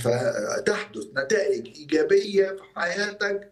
فتحدث نتائج ايجابيه في حياتك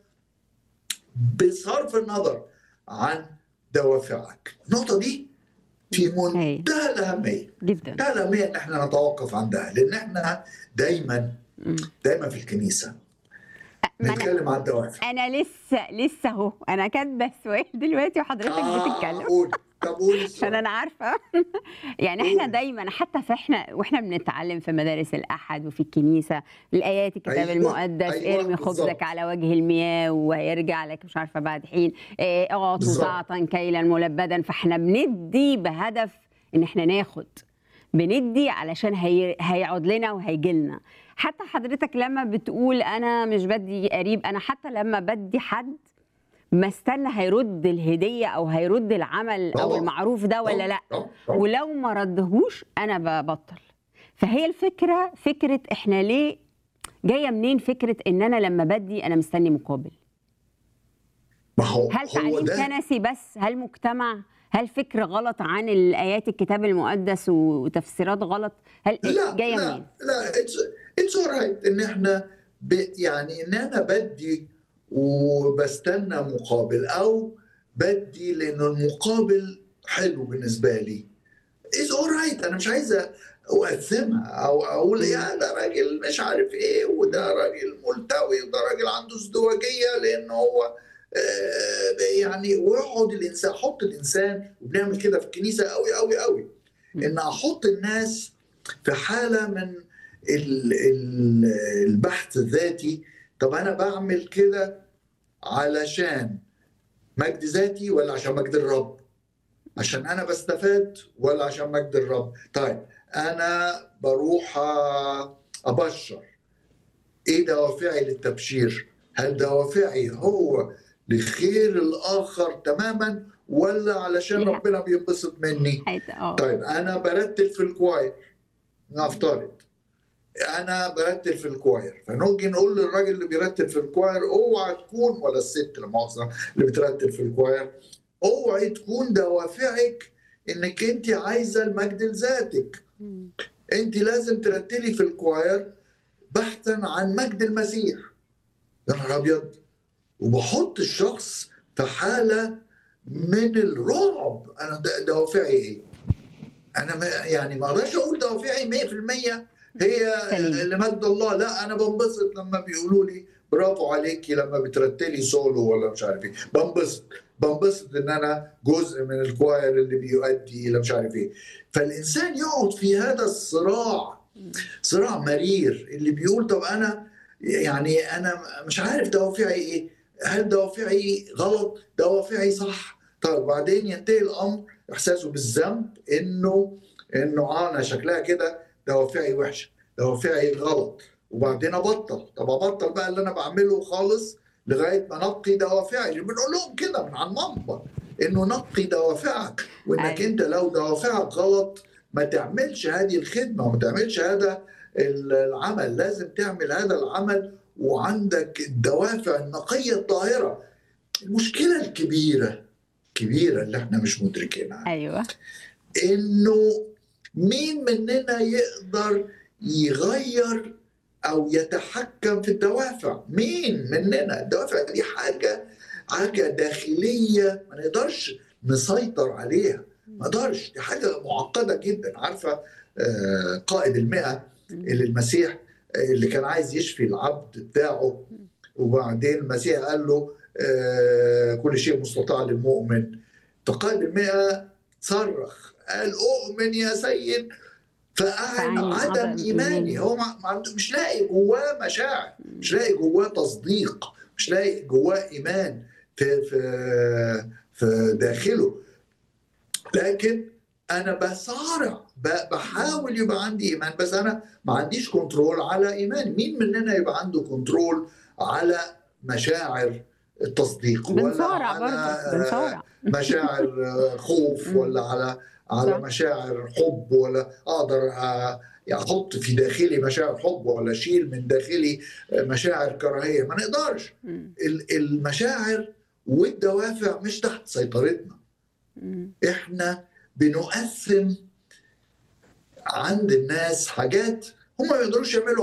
بصرف النظر عن دوافعك النقطه دي في منتهى الاهميه جدا منتهى الاهميه ان احنا نتوقف عندها لان احنا دايما مم. دايما في الكنيسه ما أنا, نتكلم عن الدوافع انا لسه لسه اهو انا كاتبه السؤال دلوقتي وحضرتك بتتكلم قول طب قول عشان السؤال. انا عارفه يعني احنا قول. دايما حتى في احنا واحنا بنتعلم في مدارس الاحد وفي الكنيسه الايات الكتاب أيوة، المقدس أيوة، ارمي خبزك بالظبط. على وجه المياه وهيرجع لك مش عارفه بعد حين إيه، اعطوا بالظبط. ساعه كيلا ملبدا فاحنا بندي بهدف ان احنا ناخد بندي علشان هي... هيقعد لنا وهيجي لنا حتى حضرتك لما بتقول انا مش بدي قريب انا حتى لما بدي حد ما استنى هيرد الهديه او هيرد العمل او طبعا. المعروف ده ولا لا طبعاً، طبعاً. ولو ما ردهوش انا ببطل فهي الفكره فكره احنا ليه جايه منين فكره ان انا لما بدي انا مستني مقابل ما هو هل هو تعليم ده كنسي بس هل مجتمع هل فكر غلط عن الايات الكتاب المقدس وتفسيرات غلط هل لا جايه لا منين لا اتس اتس اورايت ان احنا ب يعني ان انا بدي وبستنى مقابل او بدي لانه المقابل حلو بالنسبه لي از اورايت انا مش عايز اقسمها او اقول يا ده راجل مش عارف ايه وده راجل ملتوي وده راجل عنده ازدواجيه لان هو آه، يعني ويقعد الانسان احط الانسان وبنعمل كده في الكنيسه قوي قوي قوي ان احط الناس في حاله من ال- ال- البحث الذاتي طب انا بعمل كده علشان مجد ذاتي ولا عشان مجد الرب عشان انا بستفاد ولا عشان مجد الرب طيب انا بروح أ- ابشر ايه دوافعي للتبشير هل دوافعي هو لخير الاخر تماما ولا علشان لا. ربنا بينبسط مني حيت- اه طيب انا برتل في الكواير نفترض انا برتل في الكواير فنيجي نقول للراجل اللي بيرتل في الكواير اوعى تكون ولا الست لا مؤاخذه اللي بترتل في الكواير اوعي تكون دوافعك انك انت عايزه المجد لذاتك مم. انت لازم ترتلي في الكواير بحثا عن مجد المسيح يا نهار ابيض وبحط الشخص في حاله من الرعب انا د- دوافعي ايه؟ انا ما يعني ما اقدرش اقول دوافعي 100% هي سليم. لمجد الله لا انا بنبسط لما بيقولوا لي برافو عليكي لما بترتلي سولو ولا مش عارف ايه بنبسط بنبسط ان انا جزء من الكواير اللي بيؤدي الى مش عارف ايه فالانسان يقعد في هذا الصراع صراع مرير اللي بيقول طب انا يعني انا مش عارف دوافعي ايه هل دوافعي غلط دوافعي صح طيب بعدين ينتهي الامر احساسه بالذنب انه انه اه انا شكلها كده دوافعي وحشه دوافعي غلط وبعدين ابطل طب ابطل بقى اللي انا بعمله خالص لغايه ما نقي دوافعي بنقول لهم كده من على المنبر انه نقي دوافعك وانك أيوة. انت لو دوافعك غلط ما تعملش هذه الخدمه وما تعملش هذا العمل لازم تعمل هذا العمل وعندك الدوافع النقيه الطاهره المشكله الكبيره كبيره اللي احنا مش مدركينها ايوه انه مين مننا يقدر يغير او يتحكم في الدوافع مين مننا الدوافع دي حاجه حاجه داخليه ما نقدرش نسيطر عليها ما نقدرش دي حاجه معقده جدا عارفه آه، قائد المئة اللي المسيح اللي كان عايز يشفي العبد بتاعه وبعدين المسيح قال له آه، كل شيء مستطاع للمؤمن فقائد المئة صرخ قال اؤمن يا سيد فأعلن فأعلن عدم عدم ايماني إيماني. هو ما ما عنده- مش لاقي جواه مشاعر مش لاقي جواه تصديق مش لاقي جواه ايمان في في في داخله لكن انا بصارع ب- بحاول يبقى عندي ايمان بس انا ما عنديش كنترول على ايماني مين مننا يبقى عنده كنترول على مشاعر التصديق ولا بنصارع على برضه بنصارع مشاعر خوف ولا على على صح. مشاعر حب ولا اقدر أ- احط في داخلي مشاعر حب ولا اشيل من داخلي مشاعر كراهيه ما نقدرش مم. ال- المشاعر والدوافع مش تحت سيطرتنا مم. احنا بنقسم عند الناس حاجات هم ما يقدروش يعملوا